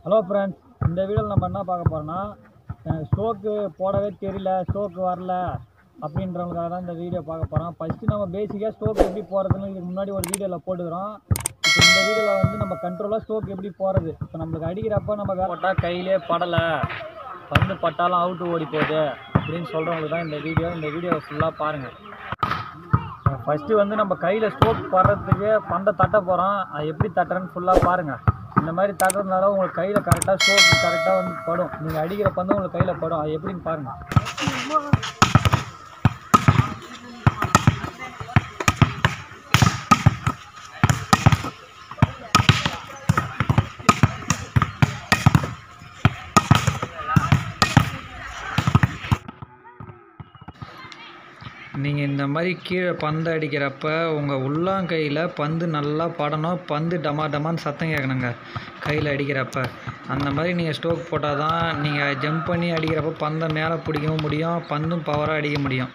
hello friends இந்த வீடியோவில் நம்ம என்ன பார்க்க போகிறோம்னா எனக்கு ஸ்ட்ரோக்கு போடவே தெரியல ஸ்ட்ரோக்கு வரல அப்படின்றவங்களுக்காக தான் இந்த வீடியோ பார்க்க போகிறோம் ஃபஸ்ட்டு நம்ம பேசிக்காக ஸ்ட்ரோக் எப்படி போகிறதுன்னு இதுக்கு முன்னாடி ஒரு வீடியோவில் போட்டுக்கிறோம் இப்போ இந்த வீடியோவில் வந்து நம்ம கண்ட்ரோலாக ஸ்ட்ரோக் எப்படி போகிறது இப்போ நம்மளுக்கு அடிக்கிறப்ப நம்ம வேலை போட்டால் கையிலே படலை வந்து பட்டாலும் அவுட்டு ஓடி போகுது அப்படின்னு சொல்கிறவங்களுக்கு தான் இந்த வீடியோ இந்த வீடியோவை ஃபுல்லாக பாருங்கள் ஃபஸ்ட்டு வந்து நம்ம கையில் ஸ்ட்ரோக் படுறதுக்கு பந்தை தட்ட போகிறோம் அது எப்படி தட்டுறேன்னு ஃபுல்லாக பாருங்கள் இந்த மாதிரி தட்டுறதுனால உங்களுக்கு கையில் கரெக்டாக ஸ்ட்ரோக் கரெக்டாக வந்து படும் நீங்கள் அடிக்கிற பந்து உங்களுக்கு கையில் படும் அது எப்படின்னு பாருங்கள் நீங்கள் இந்த மாதிரி கீழே பந்து அடிக்கிறப்ப உங்கள் உள்ளாங்கையில் பந்து நல்லா படணும் பந்து டமா டமான்னு சத்தம் கேட்கணுங்க கையில் அடிக்கிறப்ப அந்த மாதிரி நீங்கள் ஸ்ட்ரோக் போட்டால் தான் நீங்கள் ஜம்ப் பண்ணி அடிக்கிறப்ப பந்தை மேலே பிடிக்கவும் முடியும் பந்தும் பவராக அடிக்க முடியும்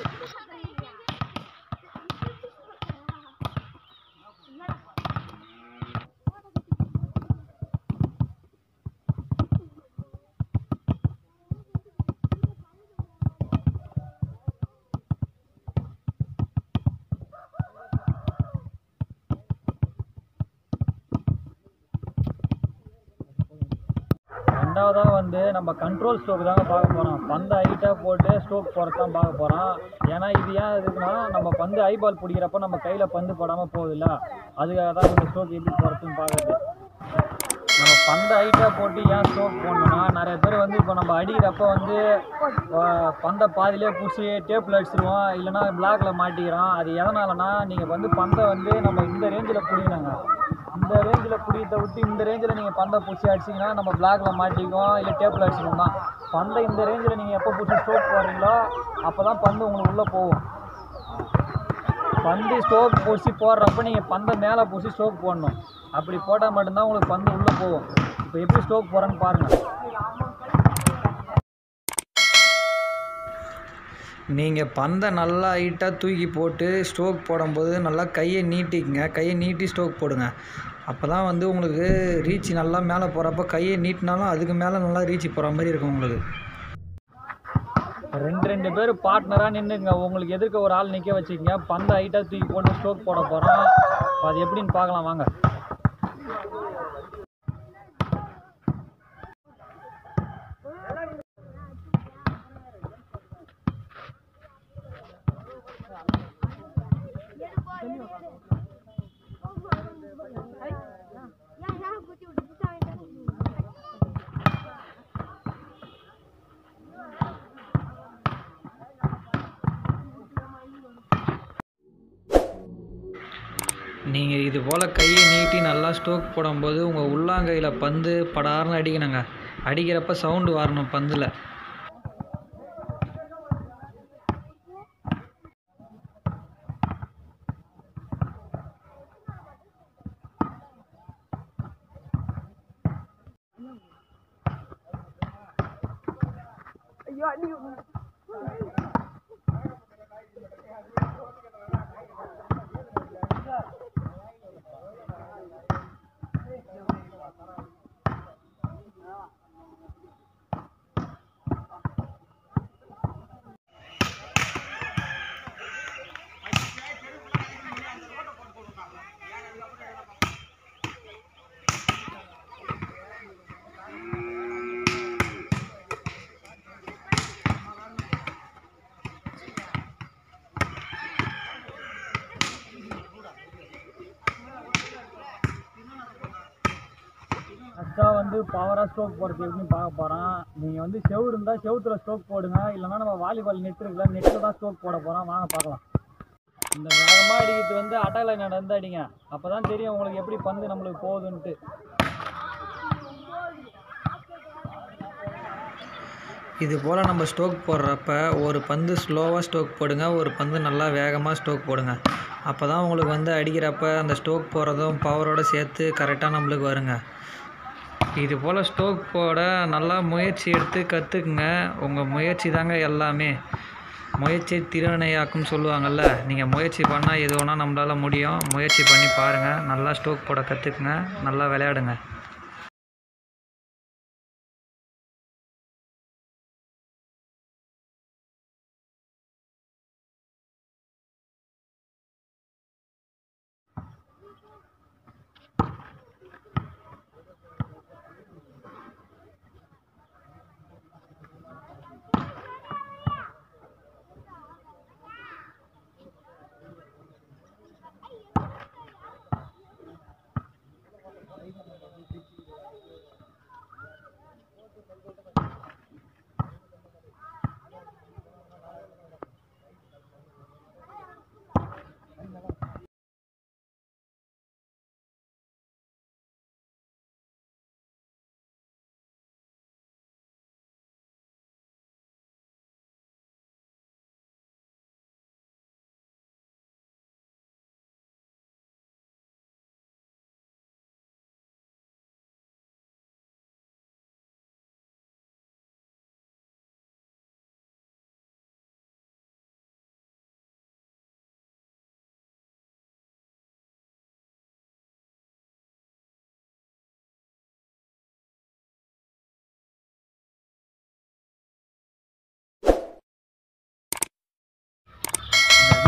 ரெண்டாவதாக வந்து நம்ம கண்ட்ரோல் ஸ்ட்ரோக் தாங்க பார்க்க போகிறோம் பந்து ஹைட்டாக போட்டு ஸ்ட்ரோக் போகிறது தான் பார்க்க போகிறோம் ஏன்னா இது ஏன் இருக்குன்னா நம்ம பந்து ஐ பால் பிடிக்கிறப்ப நம்ம கையில் பந்து படாமல் போகுதுல்ல அதுக்காக தான் இந்த ஸ்ட்ரோக் எப்படி போகிறதுன்னு பார்க்குறது நம்ம பந்து ஹைட்டாக போட்டு ஏன் ஸ்ட்ரோக் போடணும்னா நிறைய பேர் வந்து இப்போ நம்ம அடிக்கிறப்ப வந்து அஹ், பந்தை பாதியிலே பிடிச்சி டேப்பில் அடிச்சிருவோம் இல்லைன்னா பிளாக்ல மாட்டிக்கிறோம் அது எதனாலனா நீங்கள் வந்து பந்தை வந்து நம்ம இந்த ரேஞ்சில் பிடிக்கணுங்க இந்த ரேஞ்சில் பிடிக்கிறத விட்டு இந்த ரேஞ்சில் நீங்கள் பந்தை பிடிச்சி அடிச்சிங்கன்னா நம்ம பிளாக்ல மாட்டிக்குவோம் இல்லை டேப்பில் அடிச்சிருவோம் தான் பந்தை இந்த ரேஞ்சில் நீங்கள் எப்போ பிடிச்சி ஸ்ட்ரோக் போடுறீங்களோ அப்போ தான் பந்து உங்களுக்கு உள்ளே போகும் பந்து ஸ்ட்ரோக் பிடிச்சி போடுறப்ப நீங்கள் பந்தை மேலே பிடிச்சி ஸ்ட்ரோக் போடணும் அப்படி போட்டால் மட்டும்தான் உங்களுக்கு பந்து உள்ளே போகும் இப்போ எப்படி ஸ்ட்ரோக் போகிறேன்னு பாருங்கள் நீங்கள் பந்தை நல்லா ஹைட்டாக தூக்கி போட்டு ஸ்ட்ரோக் போடும்போது நல்லா கையை நீட்டிக்குங்க கையை நீட்டி ஸ்ட்ரோக் போடுங்க அப்போ தான் வந்து உங்களுக்கு ரீச் நல்லா மேலே போகிறப்ப கையை நீட்டினாலும் அதுக்கு மேலே நல்லா ரீச் போகிற மாதிரி இருக்கும் உங்களுக்கு ரெண்டு ரெண்டு பேர் பார்ட்னராக நின்றுங்க உங்களுக்கு எதிர்க்க ஒரு ஆள் நிற்க வச்சுக்கங்க பந்தை ஹைட்டாக தூக்கி போட்டு ஸ்ட்ரோக் போட போகிறோம் அது எப்படின்னு பார்க்கலாம் வாங்க நீங்கள் இது போல் கையை நீட்டி நல்லா ஸ்ட்ரோக் போடும்போது உங்கள் உள்ளாங்கையில் பந்து படார்னு அடிக்கணுங்க அடிக்கிறப்ப சவுண்டு வரணும் பந்தில் அக்கா வந்து பவராக ஸ்ட்ரோக் போடுறது எப்படின்னு பார்க்க போகிறோம் நீங்கள் வந்து செவு இருந்தால் செவுத்துல ஸ்ட்ரோக் போடுங்க இல்லைன்னா நம்ம வாலிபால் நெட் இருக்குல்ல நெட்டில் தான் ஸ்ட்ரோக் போட போகிறோம் வாங்க பார்க்கலாம் இந்த வேகமாக அடிக்கிறது வந்து அட்டால நடந்து அடிங்க அப்போ தான் தெரியும் உங்களுக்கு எப்படி பந்து நம்மளுக்கு போகுதுன்ட்டு இது போல் நம்ம ஸ்ட்ரோக் போடுறப்ப ஒரு பந்து ஸ்லோவாக ஸ்ட்ரோக் போடுங்க ஒரு பந்து நல்லா வேகமாக ஸ்ட்ரோக் போடுங்க அப்போ தான் உங்களுக்கு வந்து அடிக்கிறப்ப அந்த ஸ்ட்ரோக் போடுறதும் பவரோடு சேர்த்து கரெக்டாக நம்மளுக்கு வருங்க இது போல் ஸ்ட்ரோக் போட நல்லா முயற்சி எடுத்து கற்றுக்குங்க உங்கள் முயற்சி தாங்க எல்லாமே முயற்சி திறனையாக்கும் சொல்லுவாங்கள்ல நீங்கள் முயற்சி பண்ணால் எது வேணால் நம்மளால் முடியும் முயற்சி பண்ணி பாருங்கள் நல்லா ஸ்ட்ரோக் போட கற்றுக்குங்க நல்லா விளையாடுங்க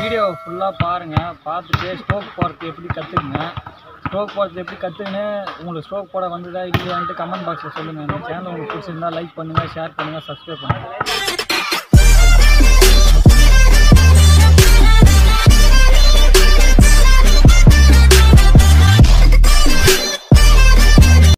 வீடியோ ஃபுல்லாக பாருங்கள் பார்த்துட்டு ஸ்ட்ரோக் போகிறது எப்படி கற்றுக்குங்க ஸ்ட்ரோக் போகிறது எப்படி கற்றுக்குன்னு உங்களுக்கு ஸ்ட்ரோக் போட வந்ததா இல்லையான்ட்டு கமெண்ட் பாக்ஸில் சொல்லுங்கள் இந்த சேனல் உங்களுக்கு பிடிச்சிருந்தா லைக் பண்ணுங்கள் ஷேர் பண்ணுங்கள் சப்ஸ்கிரைப் பண்ணுங்கள்